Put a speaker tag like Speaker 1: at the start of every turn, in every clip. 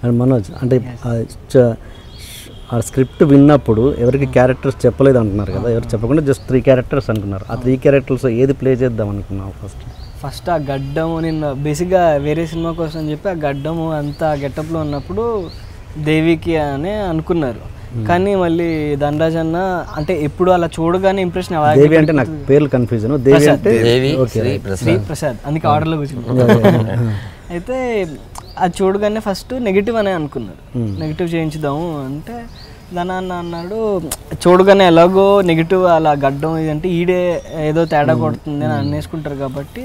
Speaker 1: And Manoj అంటే ఆ చ- ఆ స్క్రిప్ట్ విన్నప్పుడు ఎవరికి క్యారెక్టర్స్ చెప్పలేదు అంటున్నారు కదా ఎవరు చెప్పకుండా జస్ట్ త్రీ క్యారెక్టర్స్ అనుకున్నారు ఆ త్రీ క్యారెక్టర్స్ ఏది ప్లే చేద్దాం అనుకున్నావు ఫస్ట్
Speaker 2: ఫస్ట్ ఆ గడ్డము నేను బేసిక్గా వేరే సినిమా కోసం అని చెప్పి ఆ గడ్డము అంతా గెటప్లో ఉన్నప్పుడు దేవికి అని అనుకున్నారు కానీ మళ్ళీ ధనరాజ్ అన్న అంటే ఎప్పుడు అలా చూడగానే ఇంప్రెషన్ అలాగే
Speaker 1: దేవి అంటే నాకు పేర్లు కన్ఫ్యూజన్ దేవి అంటే
Speaker 3: దేవి
Speaker 1: ఓకే
Speaker 3: శ్రీ
Speaker 2: శ్రీ
Speaker 3: ప్రసాద్
Speaker 2: ప్రసాద్ అందుకే ఆర్డర్లో కూర్చున్నాను అయితే అది చూడగానే ఫస్ట్ నెగిటివ్ అనే అనుకున్నారు నెగిటివ్ చేయించుదాము అంటే దాని అన్న అన్నాడు చూడగానే ఎలాగో నెగిటివ్ అలా గడ్డం ఇదంటే ఈడే ఏదో తేడా కొడుతుంది అని అనేసుకుంటారు కాబట్టి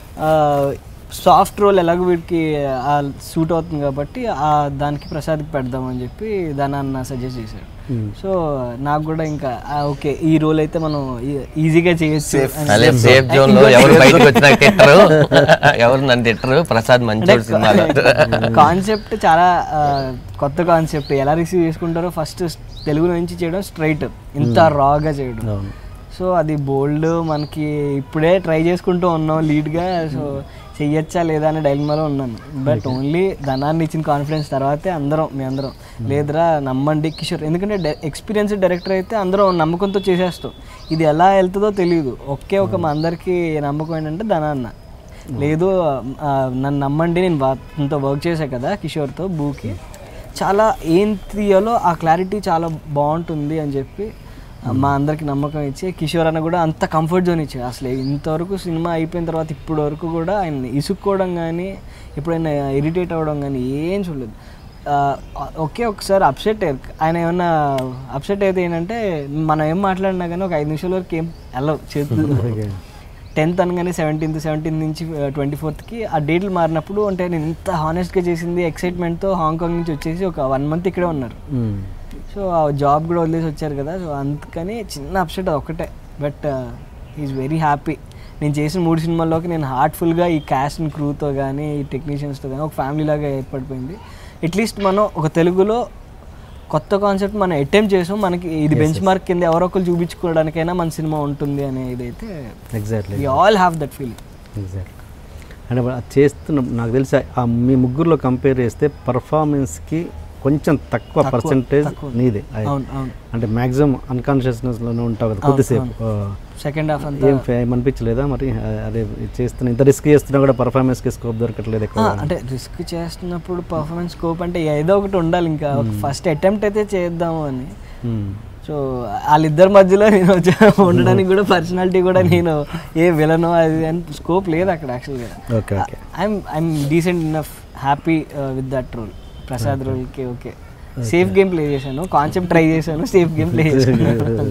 Speaker 2: సాఫ్ట్ రోల్ ఎలాగో వీడికి సూట్ అవుతుంది కాబట్టి ఆ దానికి ప్రసాద్కి పెడదామని చెప్పి దాని అన్న సజెస్ట్ చేశాడు సో నాకు కూడా ఇంకా ఓకే ఈ రోల్ అయితే మనం ఈ- ఈజీగా చేయొచ్చు అని
Speaker 3: అదే సేఫ్ జోన్ లో ఎవరు బయటకు వచ్చినా తిట్టరు ఎవరు నన్ను తిట్టరు ప్రసాద్ మంచోడు సినిమాలో
Speaker 2: కాన్సెప్ట్ చాలా ఆ, కొత్త కాన్సెప్ట్ ఎలా రిసీవ్ చేసుకుంటారో ఫస్ట్ తెలుగు నుంచి చేయడం స్ట్రైట్ ఇంత రాగా చేయడం
Speaker 1: అవును
Speaker 2: సో అది బోల్డ్ మనకి ఇప్పుడే ట్రై చేసుకుంటూ ఉన్నాం లీడ్గా సో చెయ్యొచ్చా లేదా అనే డైల్మాలో ఉన్నాను బట్ ఓన్లీ ధనాన్ని ఇచ్చిన కాన్ఫిడెన్స్ తర్వాతే అందరం మీ అందరం లేదురా నమ్మండి కిషోర్ ఎందుకంటే ఎక్స్పీరియన్స్ డైరెక్టర్ అయితే అందరం నమ్మకంతో చేసేస్తాం ఇది ఎలా వెళ్తుందో తెలియదు ఒకే ఒక మా అందరికీ నమ్మకం ఏంటంటే ధనాన్న లేదు ఆ, నన్ను నమ్మండి నేను వాటితో వర్క్ చేశా కదా కిషోర్తో బూకి చాలా ఏం తీయాలో ఆ క్లారిటీ చాలా బాగుంటుంది అని చెప్పి మా అందరికి నమ్మకం ఇచ్చి కిషోర్ అన్న కూడా అంత కంఫర్ట్ జోన్ ఇచ్చాడు అసలు ఇంతవరకు సినిమా అయిపోయిన తర్వాత ఇప్పటి వరకు కూడా ఆయన ఇసుక్కోవడం కానీ ఎప్పుడైనా ఇరిటేట్ అవ్వడం కానీ ఏం చూడలేదు ఆ, ఒకే ఒకసారి అప్సెట్ ఆయన ఏమన్నా అప్సెట్ అయితే ఏంటంటే మనం ఏం మాట్లాడినా కానీ ఒక ఐదు నిమిషాల వరకు ఏం వెళ్ళవు చేతులు టెన్త్ అనగానే సెవెంటీన్త్ సెవెంటీన్త్ నుంచి ట్వంటీ ఫోర్త్కి ఆ డేట్లు మారినప్పుడు అంటే నేను ఇంత హానెస్ట్గా చేసింది ఎక్సైట్మెంట్తో హాంకాంగ్ నుంచి వచ్చేసి ఒక వన్ మంత్ ఇక్కడే ఉన్నారు
Speaker 1: మ్మ్.
Speaker 2: సో ఆ జాబ్ కూడా వదిలేసి వచ్చారు కదా సో అందుకని చిన్న అప్సెట్ ఒకటే బట్ ఈజ్ వెరీ హ్యాపీ నేను చేసిన మూడు సినిమాల్లోకి నేను హార్ట్ఫుల్గా ఈ క్యాస్ట్ అండ్ క్రూతో కానీ ఈ టెక్నీషియన్స్తో కానీ ఒక ఫ్యామిలీ లాగా ఏర్పడిపోయింది అట్లీస్ట్ మనం ఒక తెలుగులో కొత్త కాన్సెప్ట్ మనం అటెంప్ట్ చేసాం మనకి ఇది బెంచ్ మార్క్ కింద ఎవరో ఒకరు చూపించుకోవడానికైనా మన సినిమా ఉంటుంది అనే ఇదైతే
Speaker 1: exactly
Speaker 2: we all have that feeling
Speaker 1: exactly అంటే ఇప్పుడు అది చేస్తున్న నాకు తెలిసి ఆ మీ ముగ్గురులో కంపేర్ చేస్తే పర్ఫార్మెన్స్కి కొంచెం తక్కువ పర్సంటేజ్ నీదే అది.
Speaker 2: అవును అవును
Speaker 1: అంటే మ్యాక్సిమం అన్కాన్షియస్నెస్లోనే ఉంటావు కదా కొద్దిసేపు ఆ,
Speaker 2: సెకండ్ హాఫ్ అంతా
Speaker 1: ఏం ఫే- ఏమనిపించలేదా మరి ఆ, అదే ఇది చేస్తున్నా ఇంత రిస్క్ చేస్తున్నా కూడా పర్ఫార్మెన్స్కి స్కోప్ దొరకట్లేదు
Speaker 2: ఆ,
Speaker 1: ఎక్కువ
Speaker 2: అంటే రిస్క్ చేస్తున్నప్పుడు పర్ఫార్మెన్స్ స్కోప్ అంటే ఏదో ఒకటి ఉండాలి ఇంకా ఫస్ట్ అటెంప్ట్ అయితే చేద్దాము అని
Speaker 1: మ్మ్.
Speaker 2: సో వాళ్ళిద్దరి మధ్యలో నేను వచ్చి ఉండడానికి కూడా పర్సనాలిటీ కూడా నేను ఏ విలనో అది అని స్కోప్ లేదు అక్కడ యాక్చువల్గా
Speaker 1: okay okay
Speaker 2: I'm I'm decent enough happy with that role Prasad రోల్కి ఓకే సేఫ్ గేమ్ ప్లే చేశాను కాన్సెప్ట్ ట్రై చేశాను సేఫ్ గేమ్ ప్లే చేశాను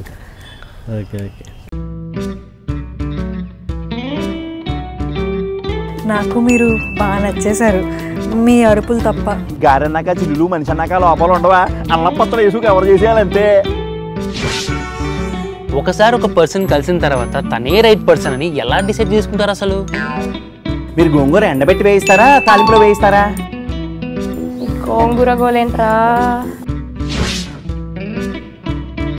Speaker 1: ఓకే ఓకే
Speaker 4: నాకు మీరు బాగా నచ్చేశారు మీ అరుపులు తప్ప
Speaker 5: గారన్నాక చిల్లులు మనిషి అన్నాక లోపల ఉండవా అల్లం పత్రం వేసుకు కవర్ చేసేయాలంతే
Speaker 6: ఒకసారి ఒక పర్సన్ కలిసిన తర్వాత తనే రైట్ పర్సన్ అని ఎలా డిసైడ్ చేసుకుంటారు అసలు
Speaker 5: మీరు గోంగూర ఎండబెట్టి వేయిస్తారా తాలింపులో వేయిస్తారా
Speaker 7: గోంగూర గోలేంట్రా